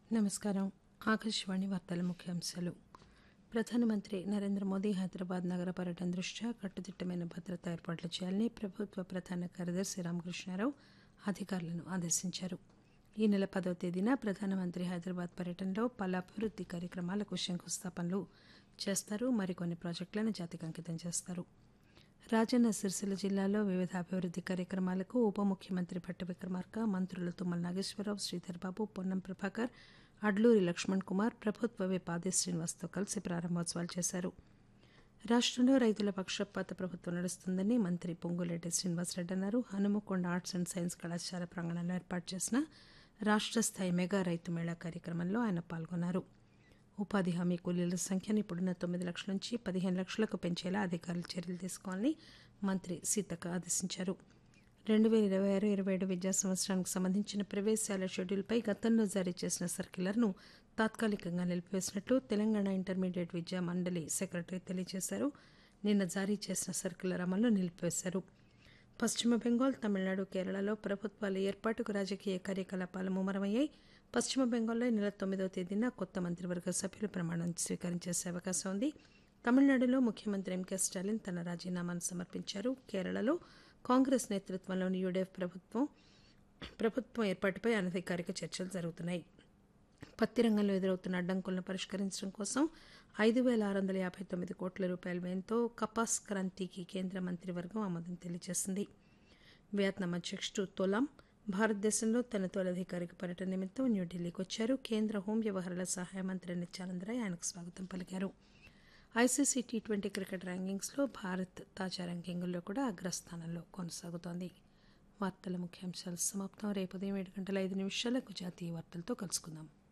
నమస్కారం ఆకాశవాణి వార్తల ముఖ్యాంశాలు ప్రధానమంత్రి నరేంద్ర మోదీ హైదరాబాద్ నగర పర్యటన దృష్ట్యా కట్టుదిట్టమైన భద్రతా ఏర్పాట్లు చేయాలని ప్రభుత్వ ప్రధాన కార్యదర్శి రామకృష్ణారావు అధికారులను ఆదేశించారు ఈ నెల పదవ తేదీన ప్రధానమంత్రి హైదరాబాద్ పర్యటనలో పలు అభివృద్ది కార్యక్రమాలకు శంకుస్థాపనలు చేస్తారు మరికొన్ని ప్రాజెక్టులను జాతికి అంకితం చేస్తారు రాజన్న సిరిసిల్ల జిల్లాలో వివిధ అభివృద్ది కార్యక్రమాలకు ఉప ముఖ్యమంత్రి భట్టి విక్రమార్క మంత్రులు తుమ్మల నాగేశ్వరరావు శ్రీధర్ బాబు పొన్నం ప్రభాకర్ అడ్లూరి లక్ష్మణ్ కుమార్ ప్రభుత్వ విప్ ఆది శ్రీనివాస్తో కలిసి ప్రారంభోత్సవాలు చేశారు రాష్టంలో రైతుల పక్షపాత ప్రభుత్వం నడుస్తుందని మంత్రి పొంగులేటి శ్రీనివాసరెడ్డి అన్నారు హనుమకొండ ఆర్ట్స్ అండ్ సైన్స్ కళాశాల ప్రాంగణంలో ఏర్పాటు చేసిన రాష్ట్ర స్థాయి మెగా రైతు మేళా కార్యక్రమంలో ఆయన పాల్గొన్నారు ఉపాధి హామీ కూలీల సంఖ్యను ఇప్పుడున్న తొమ్మిది లక్షల నుంచి పదిహేను లక్షలకు పెంచేలా అధికారులు చర్యలు తీసుకోవాలని మంత్రి సీతక్క ఆదేశించారు రెండు వేల ఇరవై ఆరు ఇరవై ఏడు విద్యా సంవత్సరానికి సంబంధించిన ప్రవేశాల షెడ్యూల్పై గతంలో జారీ చేసిన సర్క్యులర్ను తాత్కాలికంగా నిలిపివేసినట్లు తెలంగాణ ఇంటర్మీడియట్ విద్యా మండలి సెక్రటరీ తెలియజేశారు నిన్న జారీ చేసిన సర్క్యులర్ అమలు నిలిపివేశారు పశ్చిమ బెంగాల్ తమిళనాడు కేరళలో ప్రభుత్వాల ఏర్పాటుకు రాజకీయ కార్యకలాపాలు ముమ్మరమయ్యాయి పశ్చిమ బెంగాల్లో ఈ నెల తొమ్మిదవ తేదీన కొత్త మంత్రివర్గ సభ్యులు ప్రమాణం స్వీకరించేసే అవకాశం ఉంది తమిళనాడులో ముఖ్యమంత్రి ఎంకే స్టాలిన్ తన రాజీనామాను సమర్పించారు కేరళలో కాంగ్రెస్ నేతృత్వంలోని యూడీఎఫ్ ప్రభుత్వం ప్రభుత్వం ఏర్పాటుపై అనధికారిక చర్చలు జరుగుతున్నాయి పత్తి రంగంలో ఎదురవుతున్న అడ్డంకులను పరిష్కరించడం కోసం ఐదు వేల ఆరు వందల యాభై తొమ్మిది కోట్ల రూపాయల వ్యయంతో కపాస్ క్రాంతికి కేంద్ర మంత్రివర్గం ఆమోదం తెలియజేసింది వియత్నాం అధ్యక్షుడు తొలాం భారతదేశంలో తన తొలి అధికారిక పర్యటన నిమిత్తం న్యూఢిల్లీకి వచ్చారు కేంద్ర హోం వ్యవహారాల సహాయ మంత్రి నిత్యానంద రాయ్ ఆయనకు స్వాగతం పలికారు ఐసీసీ టీ ట్వంటీ క్రికెట్ ర్యాంకింగ్స్లో భారత్ తాజా ర్యాంకింగుల్లో కూడా అగ్రస్థానంలో కొనసాగుతోంది వార్తల ముఖ్యాంశాలు సమాప్తం రేపు ఉదయం ఏడు గంటల ఐదు నిమిషాలకు జాతీయ వార్తలతో కలుసుకుందాం